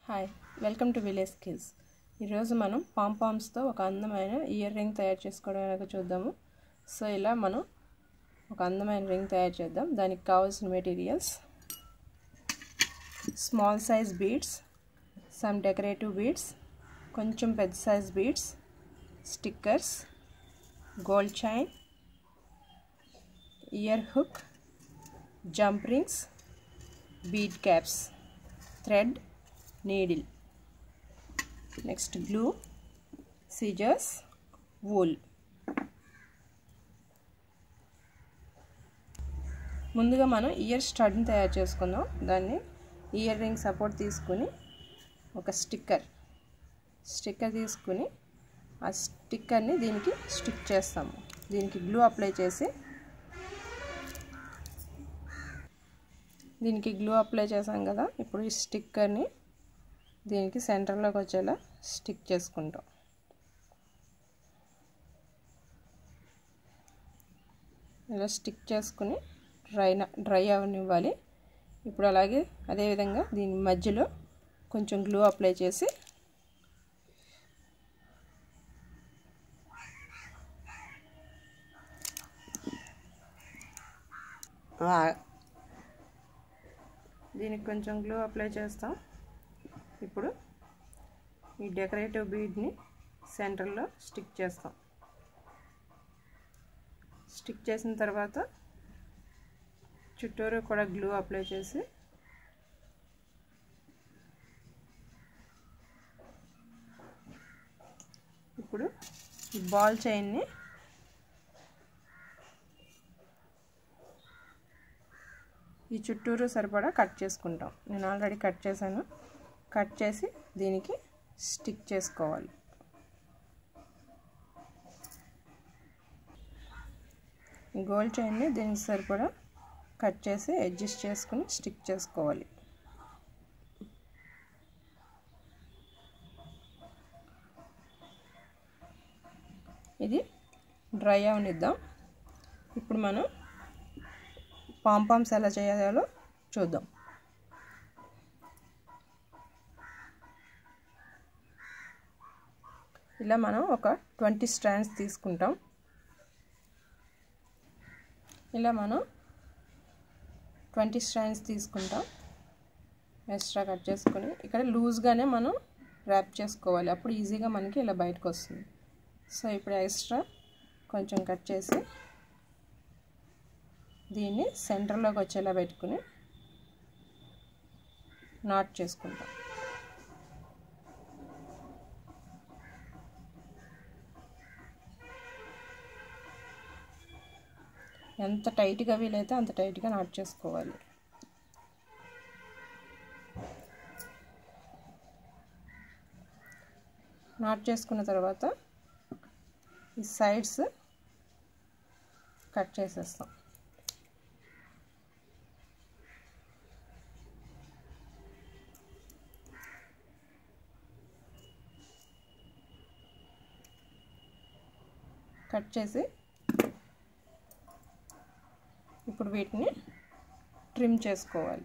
Hi welcome to village skills ఈరోజు మనం పాంపామ్స్తో ఒక అందమైన ఇయర్ రింగ్ తయారు చేసుకోవడం ఎలాగో చూద్దాము సో ఇలా మనం ఒక అందమైన రింగ్ తయారు చేద్దాం దానికి కావాల్సిన materials small size beads some decorative beads కొంచెం పెద్ద size beads stickers gold chain ear hook jump rings bead caps thread needle next glue scissors wool ముందుగా మనం ఇయర్ స్టడ్ని తయారు చేసుకుందాం దాన్ని ఇయర్ రింగ్ సపోర్ట్ తీసుకుని ఒక స్టిక్కర్ స్టిక్కర్ తీసుకుని ఆ స్టిక్కర్ని దీనికి స్టిక్ చేస్తాము దీనికి గ్లూ అప్లై చేసి దీనికి గ్లూ అప్లై చేసాం కదా ఇప్పుడు ఈ స్టిక్కర్ని దీనికి సెంటర్లోకి వచ్చేలా స్టిక్ చేసుకుంటాం ఇలా స్టిక్ చేసుకుని డ్రై డ్రై అవనివ్వాలి ఇప్పుడు అలాగే అదేవిధంగా దీని మధ్యలో కొంచెం గ్లూ అప్లై చేసి దీనికి కొంచెం గ్లూ అప్లై చేస్తాం ఇప్పుడు ఈ డెకరేటివ్ బీడ్ని సెంటర్లో స్టిక్ చేస్తాం స్టిక్ చేసిన తర్వాత చుట్టూరు కూడా గ్లూ అప్లై చేసి ఇప్పుడు ఈ బాల్ చైన్ని ఈ చుట్టూరు సరిపడా కట్ చేసుకుంటాం నేను ఆల్రెడీ కట్ చేశాను కట్ చేసి దీనికి స్టిక్ చేసుకోవాలి గోల్డ్ చైన్ని దీనికి సరిపడా కట్ చేసి అడ్జస్ట్ చేసుకుని స్టిక్ చేసుకోవాలి ఇది డ్రై అవనిద్దాం ఇప్పుడు మనం పాంపామ్స్ ఎలా చేయాలో చూద్దాం ఇలా మనం ఒక ట్వంటీ స్ట్రాండ్స్ తీసుకుంటాం ఇలా మనం ట్వంటీ స్ట్రాండ్స్ తీసుకుంటాం ఎక్స్ట్రా కట్ చేసుకొని ఇక్కడ లూజ్గానే మనం ర్యాప్ చేసుకోవాలి అప్పుడు ఈజీగా మనకి ఇలా బయటకు వస్తుంది సో ఇప్పుడు ఎక్స్ట్రా కొంచెం కట్ చేసి దీన్ని సెంటర్లోకి వచ్చేలా పెట్టుకుని నాట్ చేసుకుంటాం ఎంత టైట్గా వీలైతే అంత టైట్గా నాట్ చేసుకోవాలి నాట్ చేసుకున్న తర్వాత ఈ సైడ్స్ కట్ చేసేస్తాం కట్ చేసి ఇప్పుడు వీటిని ట్రిమ్ చేసుకోవాలి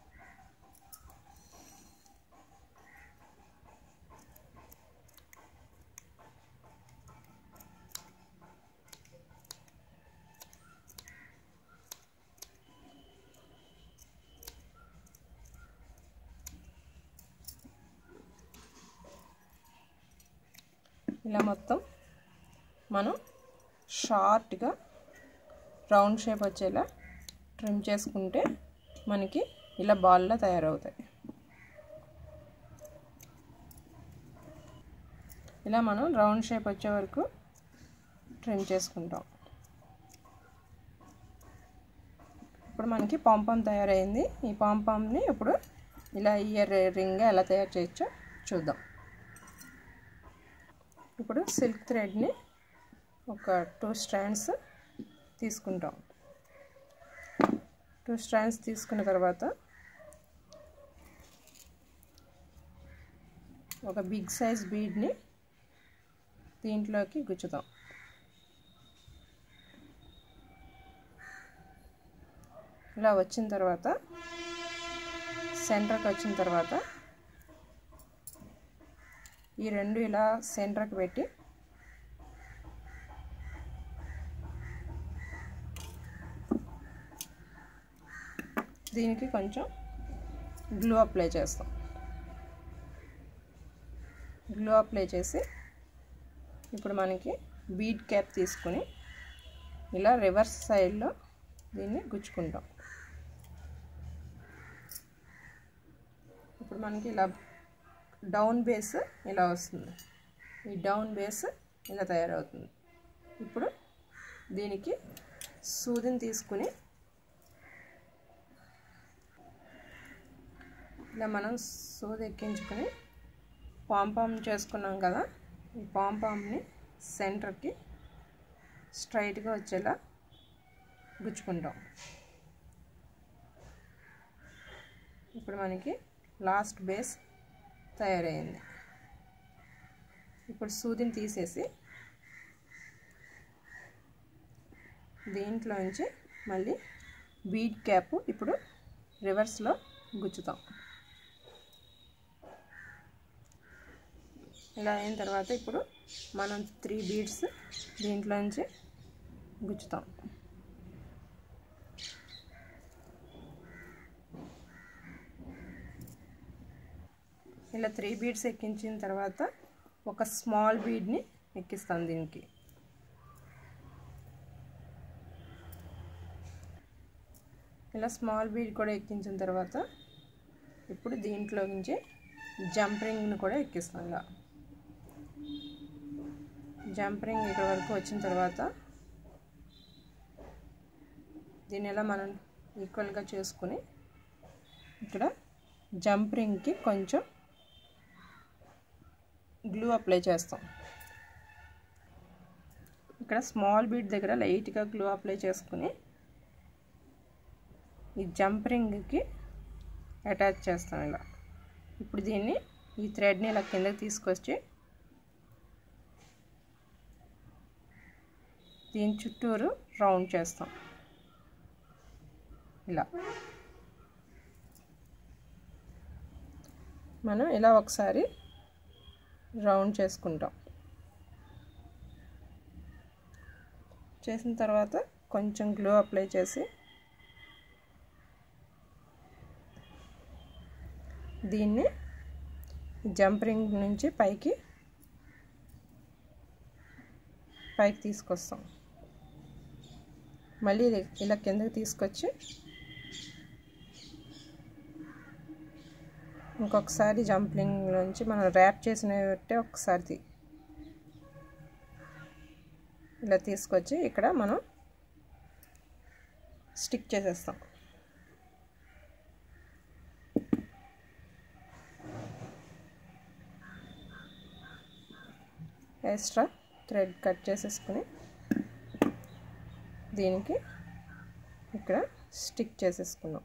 ఇలా మొత్తం మనం షార్ట్గా రౌండ్ షేప్ వచ్చేలా ట్రిమ్ చేసుకుంటే మనకి ఇలా బాల్లా తయారవుతాయి ఇలా మనం రౌండ్ షేప్ వచ్చే వరకు ట్రిమ్ చేసుకుంటాం ఇప్పుడు మనకి పాంపామ్ తయారైంది ఈ పాంపామ్ని ఇప్పుడు ఇలా ఇయర్ రింగ్ ఎలా తయారు చేయొచ్చో చూద్దాం ఇప్పుడు సిల్క్ థ్రెడ్ని ఒక టూ స్ట్రాండ్స్ తీసుకుంటాం టూ స్ట్రాండ్స్ తీసుకున్న తర్వాత ఒక బిగ్ సైజ్ బీడ్ని దీంట్లోకి గుచ్చుతాం ఇలా వచ్చిన తర్వాత సెంటర్కి వచ్చిన తర్వాత ఈ రెండు ఇలా సెంటర్కి పెట్టి దీనికి కొంచెం గ్లూ అప్లై చేస్తాం గ్లూ అప్లై చేసి ఇప్పుడు మనకి బీట్ క్యాప్ తీసుకుని ఇలా రివర్స్ సైడ్లో దీన్ని గుచ్చుకుంటాం ఇప్పుడు మనకి ఇలా డౌన్ బేస్ ఇలా వస్తుంది ఈ డౌన్ బేస్ ఇలా తయారవుతుంది ఇప్పుడు దీనికి సూదిని తీసుకుని ఇలా మనం సూది ఎక్కించుకొని పాంపామ్ చేసుకున్నాం కదా ఈ పాంపామ్ని సెంటర్కి స్ట్రైట్గా వచ్చేలా గుచ్చుకుంటాం ఇప్పుడు మనకి లాస్ట్ బేస్ తయారైంది ఇప్పుడు సూదిని తీసేసి దీంట్లోంచి మళ్ళీ బీడ్ క్యాప్ ఇప్పుడు రివర్స్లో గుచ్చుతాం ఇలా అయిన తర్వాత ఇప్పుడు మనం త్రీ బీడ్స్ దీంట్లోంచి గుచ్చుతాం ఇలా త్రీ బీడ్స్ ఎక్కించిన తర్వాత ఒక స్మాల్ బీడ్ని ఎక్కిస్తాం దీనికి ఇలా స్మాల్ బీడ్ కూడా ఎక్కించిన తర్వాత ఇప్పుడు దీంట్లో నుంచి జంప్ రింగ్ని కూడా ఎక్కిస్తాం ఇలా జంప్ రింగ్ ఇక్కడ వరకు వచ్చిన తర్వాత దీన్ని ఎలా మనం ఈక్వల్గా చేసుకుని ఇక్కడ జంప్ రింగ్కి కొంచెం గ్లూ అప్లై చేస్తాం ఇక్కడ స్మాల్ బీట్ దగ్గర లైట్గా గ్లూ అప్లై చేసుకుని ఈ జంప్ రింగ్కి అటాచ్ చేస్తాం ఇలా ఇప్పుడు దీన్ని ఈ థ్రెడ్ని ఇలా కిందకి తీసుకొచ్చి దీని చుట్టూరు రౌండ్ చేస్తాం ఇలా మనం ఇలా ఒకసారి రౌండ్ చేసుకుంటాం చేసిన తర్వాత కొంచెం గ్లో అప్లై చేసి దీన్ని జంప్ రింగ్ నుంచి పైకి పైకి తీసుకొస్తాం మళ్ళీ ఇలా కిందకి తీసుకొచ్చి ఇంకొకసారి జంప్లింగ్ నుంచి మనం ర్యాప్ చేసినట్టే ఒకసారి ఇలా తీసుకొచ్చి ఇక్కడ మనం స్టిక్ చేసేస్తాం ఎక్స్ట్రా థ్రెడ్ కట్ చేసేసుకుని దీనికి ఇక్కడ స్టిక్ చేసేసుకున్నాం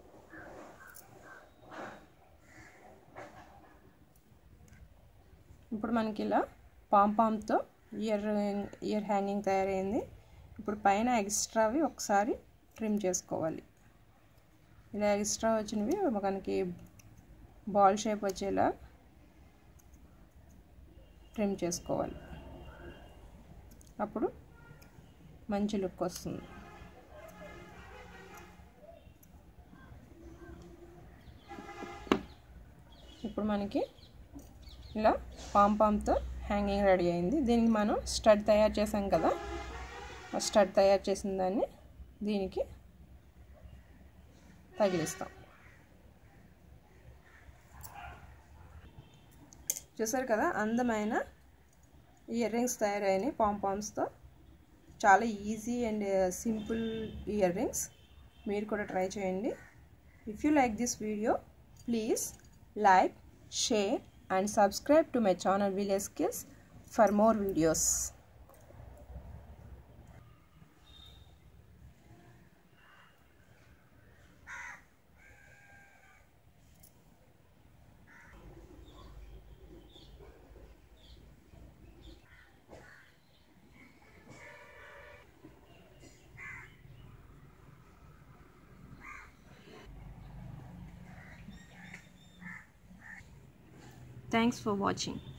ఇప్పుడు మనకి ఇలా పాంపామ్తో ఇయర్ ఇయర్ హ్యాంగింగ్ తయారైంది ఇప్పుడు పైన ఎక్స్ట్రావి ఒకసారి ట్రిమ్ చేసుకోవాలి ఇలా ఎక్స్ట్రా వచ్చినవి మనకి బాల్ షేప్ వచ్చేలా ట్రిమ్ చేసుకోవాలి అప్పుడు మంచి లుక్ వస్తుంది ఇప్పుడు మనకి ఇలా పాంపామ్తో హ్యాంగింగ్ రెడీ అయింది దీనికి మనం స్టడ్ తయారు చేసాం కదా ఆ స్టడ్ తయారు చేసిన దాన్ని దీనికి తగిలిస్తాం చూసారు కదా అందమైన ఇయర్ రింగ్స్ తయారైనాయి పాంపామ్స్తో చాలా easy and simple ear rings మీరు కూడా ట్రై చేయండి if you like this video please like share and subscribe to my channel Village Skills for more videos. Thanks for watching.